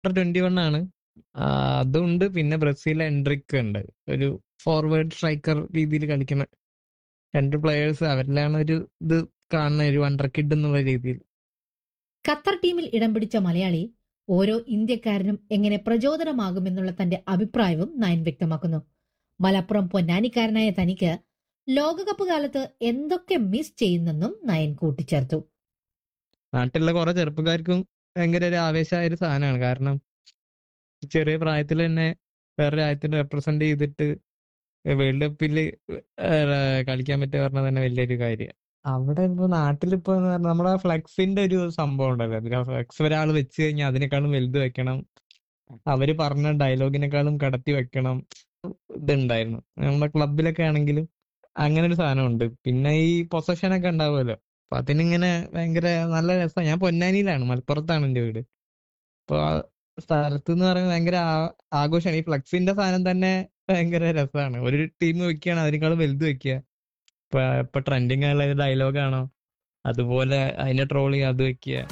twenty one ആണ് ആ, അതുണ്ട് പിന്നെ ബ്രസീലിലെ എൻട്രിക്ക് ഉണ്ട് ഒരു ഫോർവേഡ് സ്ട്രൈക്കർ രീതിയിൽ കളിക്കുന്ന രണ്ട് പ്ലെയേഴ്സ് അവരിലാണ് ഒരു ഇത് കാണുന്ന ഒരു വണ്ടർ കിഡ് എന്നുള്ള രീതിയിൽ ഖത്തർ ടീമിൽ ഇടം പിടിച്ച മലയാളി ഓരോ ഇന്ത്യക്കാരനും എങ്ങനെ പ്രചോദനമാകുമെന്നുള്ള തന്റെ അഭിപ്രായവും നയൻ വ്യക്തമാക്കുന്നു മലപ്പുറം പൊന്നാനിക്കാരനായ തനിക്ക് ലോകകപ്പ് കാലത്ത് എന്തൊക്കെ മിസ് ചെയ്യുന്നെന്നും നയൻ കൂട്ടിച്ചേർത്തു നാട്ടിലുള്ള കുറെ ചെറുപ്പക്കാർക്കും ഭയങ്കര ഒരു ആവേശമായ ഒരു സാധനമാണ് കാരണം ചെറിയ പ്രായത്തിൽ തന്നെ വേറെ രാജ്യത്തിന് റെപ്രസെന്റ് ചെയ്തിട്ട് വേൾഡ് കപ്പിൽ കളിക്കാൻ പറ്റുക പറഞ്ഞാൽ തന്നെ വലിയൊരു കാര്യം അവിടെ ഇപ്പൊ നാട്ടിലിപ്പോ എന്ന് പറഞ്ഞാ നമ്മുടെ ഫ്ലെക്സിന്റെ ഒരു സംഭവം ഉണ്ടല്ലോ ഫ്ലെക്സ് ഒരാൾ വെച്ച് കഴിഞ്ഞാൽ അതിനേക്കാളും വലുത് വെക്കണം അവര് പറഞ്ഞ ഡയലോഗിനേക്കാളും കടത്തി വെക്കണം ഇതുണ്ടായിരുന്നു നമ്മുടെ ക്ലബിലൊക്കെ ആണെങ്കിലും അങ്ങനെ ഒരു സാധനമുണ്ട് പിന്നെ ഈ പൊസഷൻ ഒക്കെ ഉണ്ടാവുമല്ലോ അപ്പൊ അതിനിങ്ങനെ ഭയങ്കര നല്ല രസമാണ് ഞാൻ പൊന്നാനിയിലാണ് മലപ്പുറത്താണ് എന്റെ വീട് അപ്പൊ ആ സ്ഥലത്ത് എന്ന് പറയുന്നത് ഭയങ്കര ആ- ആഘോഷമാണ് ഈ ഫ്ലക്സിന്റെ സാധനം തന്നെ ഭയങ്കര രസമാണ് ഒരു ടീം വെക്കുകയാണ് അതിനേക്കാളും വലുത് വെക്കുക ഇപ്പൊ ഇപ്പൊ ട്രെൻഡിങ് ആയുള്ള ഡയലോഗാണോ അതുപോലെ അതിനെ ട്രോൾ ചെയ്യുക അത് വെക്കുക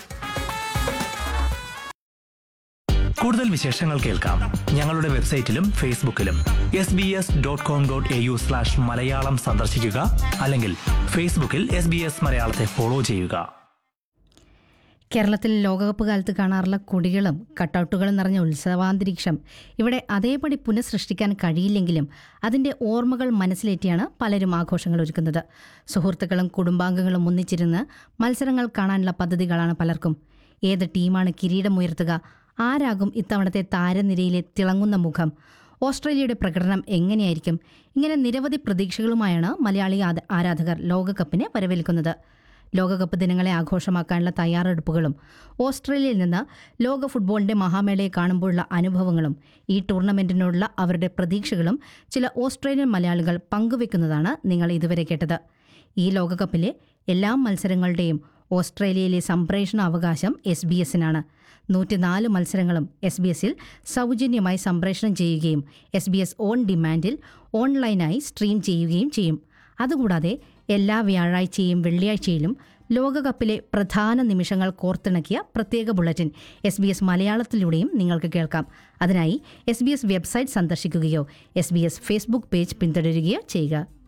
കൂടുതൽ വിശേഷങ്ങൾ കേൾക്കാം ഞങ്ങളുടെ വെബ്സൈറ്റിലും ഫേസ്ബുക്കിലും S B S dot com dot A U slash Malayalam സന്ദർശിക്കുക അല്ലെങ്കിൽ ഫേസ്ബുക്കിൽ എസ് ബി എസ് മലയാളത്തെ ഫോളോ ചെയ്യുക കേരളത്തിൽ ലോകകപ്പ് കാലത്ത് കാണാറുള്ള കൊടികളും കട്ടൗട്ടുകളും നിറഞ്ഞ ഉത്സവാന്തരീക്ഷം ഇവിടെ അതേപടി പുനഃസൃഷ്ടിക്കാൻ കഴിയില്ലെങ്കിലും അതിൻ്റെ ഓർമ്മകൾ മനസ്സിലേറ്റിയാണ് പലരും ആഘോഷങ്ങൾ ഒരുക്കുന്നത് സുഹൃത്തുക്കളും കുടുംബാംഗങ്ങളും ഒന്നിച്ചിരുന്ന് മത്സരങ്ങൾ കാണാനുള്ള പദ്ധതികളാണ് പലർക്കും ഏത് ടീമാണ് കിരീടമുയർത്തുക ആരാകും ഇത്തവണത്തെ താരനിരയിലെ തിളങ്ങുന്ന മുഖം ഓസ്ട്രേലിയയുടെ പ്രകടനം എങ്ങനെയായിരിക്കും ഇങ്ങനെ നിരവധി പ്രതീക്ഷകളുമായാണ് മലയാളി ആദ- ആരാധകർ ലോകകപ്പിനെ വരവേൽക്കുന്നത് ലോകകപ്പ് ദിനങ്ങളെ ആഘോഷമാക്കാനുള്ള തയ്യാറെടുപ്പുകളും ഓസ്ട്രേലിയയിൽ നിന്ന് ലോക ഫുട്ബോളിന്റെ മഹാമേളയെ കാണുമ്പോഴുള്ള അനുഭവങ്ങളും ഈ ടൂർണമെന്റിനോടുള്ള അവരുടെ പ്രതീക്ഷകളും ചില ഓസ്ട്രേലിയൻ മലയാളികൾ പങ്കുവെക്കുന്നതാണ് നിങ്ങൾ ഇതുവരെ കേട്ടത് ഈ ലോകകപ്പിലെ എല്ലാ മത്സരങ്ങളുടെയും ഓസ്ട്രേലിയയിലെ സംപ്രേഷണ അവകാശം എസ് ബി എസിനാണ് നൂറ്റിനാല് മത്സരങ്ങളും എസ് ബി എസിൽ സൗജന്യമായി സംപ്രേഷണം ചെയ്യുകയും എസ് ബി എസ് ഓൺ ഡിമാൻഡിൽ ഓൺലൈനായി സ്ട്രീം ചെയ്യുകയും ചെയ്യും അതുകൂടാതെ എല്ലാ വ്യാഴാഴ്ചയും വെള്ളിയാഴ്ചയിലും ലോകകപ്പിലെ പ്രധാന നിമിഷങ്ങൾ കോർത്തിണക്കിയ പ്രത്യേക ബുള്ളറ്റിൻ എസ് ബി എസ് മലയാളത്തിലൂടെയും നിങ്ങൾക്ക് കേൾക്കാം അതിനായി എസ് ബി എസ് വെബ്സൈറ്റ് സന്ദർശിക്കുകയോ S B S Facebook page പിന്തുടരുകയോ ചെയ്യുക